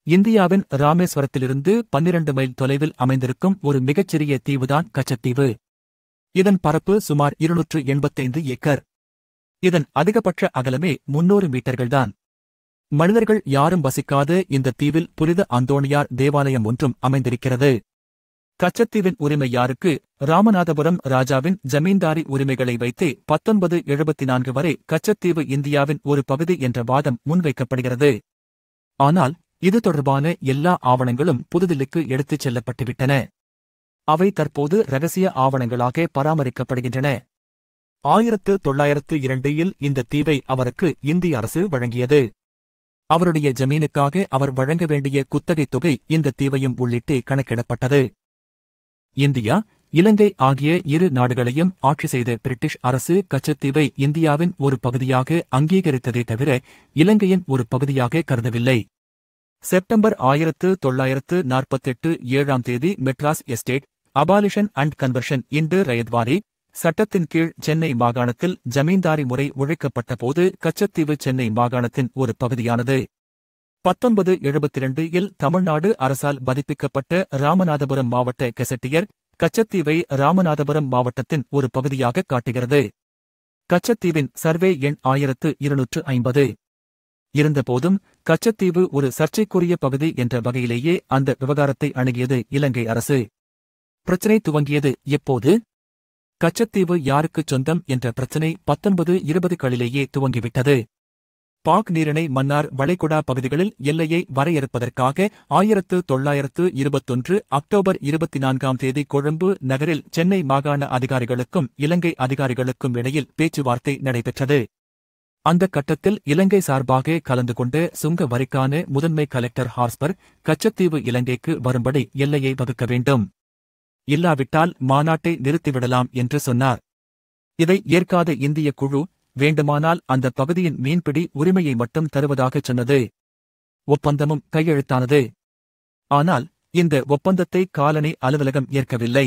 இந்தியாவின் ராமேஸ்வரத்திலிருந்து பன்னிரண்டு மைல் தொலைவில் அமைந்திருக்கும் ஒரு மிகச்சிறிய தீவுதான் கச்சத்தீவு இதன் பரப்பு சுமார் இருநூற்று எண்பத்தைந்து ஏக்கர் இதன் அதிகபட்ச அகலமே முன்னூறு மீட்டர்கள்தான் மனிதர்கள் யாரும் வசிக்காத இந்த தீவில் புனித அந்தோணியார் தேவாலயம் ஒன்றும் அமைந்திருக்கிறது கச்சத்தீவின் உரிமை யாருக்கு ராமநாதபுரம் ராஜாவின் ஜமீன்தாரி உரிமைகளை வைத்து பத்தொன்பது எழுபத்தி நான்கு வரை கச்சத்தீவு இந்தியாவின் ஒரு பகுதி என்ற வாதம் முன்வைக்கப்படுகிறது ஆனால் இது தொடர்பான எல்லா ஆவணங்களும் புதுதில்லிக்கு எடுத்துச் செல்லப்பட்டுவிட்டன அவை தற்போது ரகசிய ஆவணங்களாக பராமரிக்கப்படுகின்றன ஆயிரத்து தொள்ளாயிரத்து இரண்டில் இந்த தீவை அவருக்கு இந்திய அரசு வழங்கியது அவருடைய ஜமீனுக்காக அவர் வழங்க வேண்டிய குத்தகைத் தொகை இந்த தீவையும் உள்ளிட்டு கணக்கிடப்பட்டது இந்தியா இலங்கை ஆகிய இரு நாடுகளையும் ஆட்சி செய்த பிரிட்டிஷ் அரசு கச்சத்தீவை இந்தியாவின் ஒரு பகுதியாக அங்கீகரித்ததே தவிர இலங்கையின் ஒரு பகுதியாக கருதவில்லை செப்டம்பர் ஆயிரத்து தொள்ளாயிரத்து நாற்பத்தெட்டு ஏழாம் தேதி Madras estate abolition and conversion இன்று ரயத்வாரி சட்டத்தின் கீழ் சென்னை மாகாணத்தில் ஜமீன்தாரி முறை ஒழிக்கப்பட்ட போது கச்சத்தீவு சென்னை மாகாணத்தின் ஒரு பகுதியானது பத்தொன்பது எழுபத்தி இரண்டு இல் தமிழ்நாடு அரசால் பதிப்பிக்கப்பட்ட ராமநாதபுரம் மாவட்ட கெசட்டியர் கச்சத்தீவை ராமநாதபுரம் மாவட்டத்தின் ஒரு பகுதியாக காட்டுகிறது கச்சத்தீவின் சர்வே எண் ஆயிரத்து இருநூற்று ஐம்பது இருந்தபோதும் கச்சத்தீவு ஒரு சர்ச்சைக்குரிய பகுதி என்ற வகையிலேயே அந்த விவகாரத்தை அணுகியது இலங்கை அரசு பிரச்சினை துவங்கியது எப்போது கச்சத்தீவு யாருக்குச் சொந்தம் என்ற பிரச்சினை பத்தொன்பது இருபதுகளிலேயே துவங்கிவிட்டது பாக் நீரிணை மன்னார் வளைகுடா பகுதிகளில் எல்லையை வரையறுப்பதற்காக ஆயிரத்து தொள்ளாயிரத்து இருபத்தொன்று அக்டோபர் இருபத்தி நான்காம் தேதி கொழும்பு நகரில் சென்னை மாகாண அதிகாரிகளுக்கும் இலங்கை அதிகாரிகளுக்கும் இடையில் பேச்சுவார்த்தை நடைபெற்றது அந்த கட்டத்தில் இலங்கை சார்பாக கலந்து கொண்ட சுங்க வரிக்கான முதன்மை கலெக்டர் ஹார்ஸ்பர் கச்சத்தீவு இலங்கைக்கு வரும்படி எல்லையை வகுக்க வேண்டும் இல்லாவிட்டால் மாநாட்டை நிறுத்திவிடலாம் என்று சொன்னார் இதை ஏற்காத இந்திய குழு வேண்டுமானால் அந்த பகுதியின் மீன்பிடி உரிமையை மட்டும் தருவதாகச் சொன்னது ஒப்பந்தமும் கையெழுத்தானது ஆனால் இந்த ஒப்பந்தத்தை காலனி அலுவலகம் ஏற்கவில்லை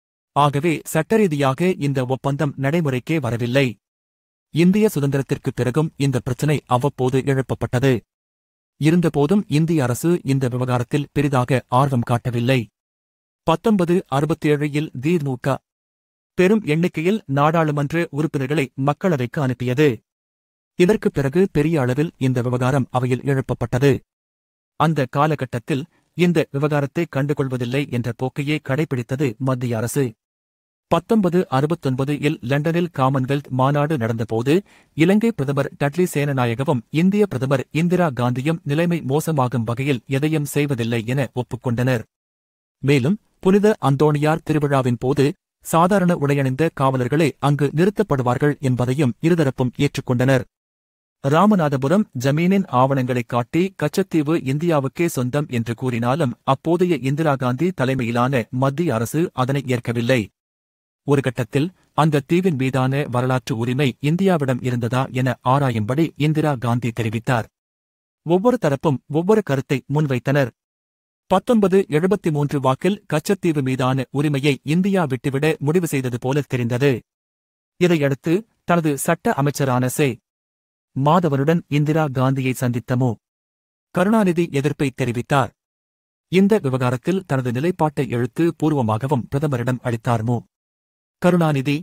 ஆகவே சட்டரீதியாக இந்த ஒப்பந்தம் நடைமுறைக்கே வரவில்லை இந்திய சுதந்திரத்திற்குப் பிறகும் இந்த பிரச்சினை அவ்வப்போது எழுப்பப்பட்டது இருந்தபோதும் இந்திய அரசு இந்த விவகாரத்தில் பெரிதாக ஆர்வம் காட்டவில்லை பத்தொன்பது அறுபத்தேழில் திமுக பெரும் எண்ணிக்கையில் நாடாளுமன்ற உறுப்பினர்களை மக்களவைக்கு அனுப்பியது இதற்குப் பிறகு பெரிய அளவில் இந்த விவகாரம் அவையில் எழுப்பப்பட்டது அந்த காலகட்டத்தில் இந்த விவகாரத்தை கண்டுகொள்வதில்லை என்ற போக்கையே கடைபிடித்தது மத்திய அரசு பத்தொன்பது அறுபத்தொன்பது இல் லண்டனில் காமன்வெல்த் மாநாடு நடந்தபோது இலங்கை பிரதமர் டட்லி சேனநாயகவும் இந்திய பிரதமர் இந்திரா காந்தியும் நிலைமை மோசமாகும் வகையில் எதையும் செய்வதில்லை என ஒப்புக்கொண்டனர் மேலும் புனித அந்தோணியார் திருவிழாவின் போது சாதாரண உடையணிந்த காவலர்களே அங்கு நிறுத்தப்படுவார்கள் என்பதையும் இருதரப்பும் ஏற்றுக்கொண்டனர் ராமநாதபுரம் ஜமீனின் ஆவணங்களைக் காட்டி கச்சத்தீவு இந்தியாவுக்கே சொந்தம் என்று கூறினாலும் அப்போதைய இந்திரா காந்தி தலைமையிலான மத்திய அரசு அதனை ஏற்கவில்லை ஒரு கட்டத்தில் அந்த தீவின் மீதான வரலாற்று உரிமை இந்தியாவிடம் இருந்ததா என ஆராயும்படி இந்திரா காந்தி தெரிவித்தார் ஒவ்வொரு தரப்பும் ஒவ்வொரு கருத்தை முன்வைத்தனர் பத்தொன்பது எழுபத்தி மூன்று வாக்கில் கச்சத்தீவு மீதான உரிமையை இந்தியா விட்டுவிட முடிவு செய்தது போல தெரிந்தது இதையடுத்து தனது சட்ட அமைச்சரான சே மாதவனுடன் இந்திரா காந்தியை சந்தித்த மு கருணாநிதி எதிர்ப்பை தெரிவித்தார் இந்த விவகாரத்தில் தனது நிலைப்பாட்டை எழுத்து பூர்வமாகவும் பிரதமரிடம் அளித்தார் மு கருணாநிதி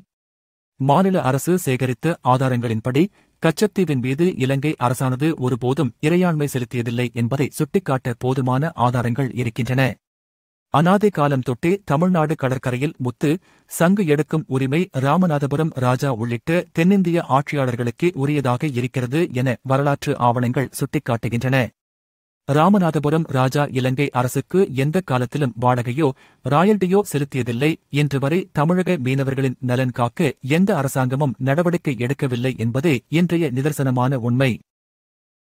மாநில அரசு சேகரித்த ஆதாரங்களின்படி கச்சத்தீவின் மீது இலங்கை அரசானது ஒருபோதும் இறையாண்மை செலுத்தியதில்லை என்பதை சுட்டிக்காட்ட போதுமான ஆதாரங்கள் இருக்கின்றன அனாதை காலம் தொட்டே தமிழ்நாடு கடற்கரையில் முத்து சங்கு எடுக்கும் உரிமை ராமநாதபுரம் ராஜா உள்ளிட்ட தென்னிந்திய ஆட்சியாளர்களுக்கே உரியதாக இருக்கிறது என வரலாற்று ஆவணங்கள் சுட்டிக்காட்டுகின்றன ராமநாதபுரம் ராஜா இலங்கை அரசுக்கு எந்த காலத்திலும் வாடகையோ ராயல்டியோ செலுத்தியதில்லை இன்று வரை தமிழக மீனவர்களின் நலன் காக்க எந்த அரசாங்கமும் நடவடிக்கை எடுக்கவில்லை என்பதே இன்றைய நிதர்சனமான உண்மை